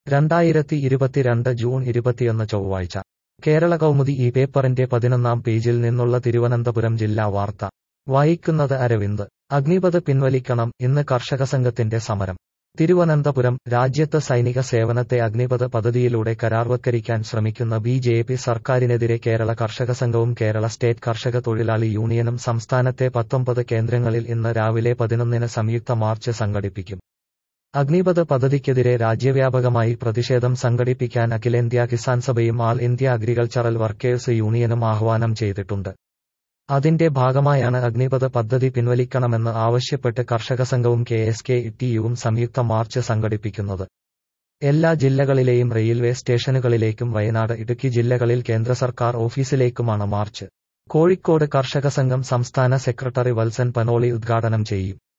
രണ്ടായിരത്തി ഇരുപത്തിരണ്ട് ജൂൺ ഇരുപത്തിയൊന്ന് ചൊവ്വാഴ്ച കേരള കൗമുദി ഈ പേപ്പറിന്റെ പതിനൊന്നാം പേജിൽ നിന്നുള്ള തിരുവനന്തപുരം ജില്ലാ വാർത്ത വായിക്കുന്നത് അരവിന്ദ് അഗ്നിപത് പിൻവലിക്കണം ഇന്ന് കർഷക സംഘത്തിന്റെ സമരം തിരുവനന്തപുരം രാജ്യത്ത് സൈനിക സേവനത്തെ അഗ്നിപത് പദ്ധതിയിലൂടെ കരാർവത്കരിക്കാൻ ശ്രമിക്കുന്ന ബി ജെ പി സർക്കാരിനെതിരെ കേരള കർഷക സംഘവും കേരള സ്റ്റേറ്റ് കർഷക തൊഴിലാളി യൂണിയനും സംസ്ഥാനത്തെ പത്തൊമ്പത് കേന്ദ്രങ്ങളിൽ ഇന്ന് രാവിലെ പതിനൊന്നിന് സംയുക്ത മാർച്ച് സംഘടിപ്പിക്കും അഗ്നിപത് പദ്ധതിക്കെതിരെ രാജ്യവ്യാപകമായി പ്രതിഷേധം സംഘടിപ്പിക്കാൻ അഖിലേന്ത്യാ കിസാൻ സഭയും ആൾ ഇന്ത്യ അഗ്രികൾച്ചറൽ വർക്കേഴ്സ് യൂണിയനും ആഹ്വാനം ചെയ്തിട്ടുണ്ട് അതിന്റെ ഭാഗമായാണ് അഗ്നിപത് പദ്ധതി പിൻവലിക്കണമെന്ന് ആവശ്യപ്പെട്ട് കർഷക സംഘവും കെ എസ് കെ ടിയുവും സംയുക്ത മാർച്ച് സംഘടിപ്പിക്കുന്നത് എല്ലാ ജില്ലകളിലെയും റെയിൽവേ സ്റ്റേഷനുകളിലേക്കും വയനാട് ഇടുക്കി ജില്ലകളിൽ കേന്ദ്ര സർക്കാർ ഓഫീസിലേക്കുമാണ് മാർച്ച് കോഴിക്കോട് കർഷക സംഘം സംസ്ഥാന സെക്രട്ടറി വത്സൻ പനോളി ഉദ്ഘാടനം ചെയ്യും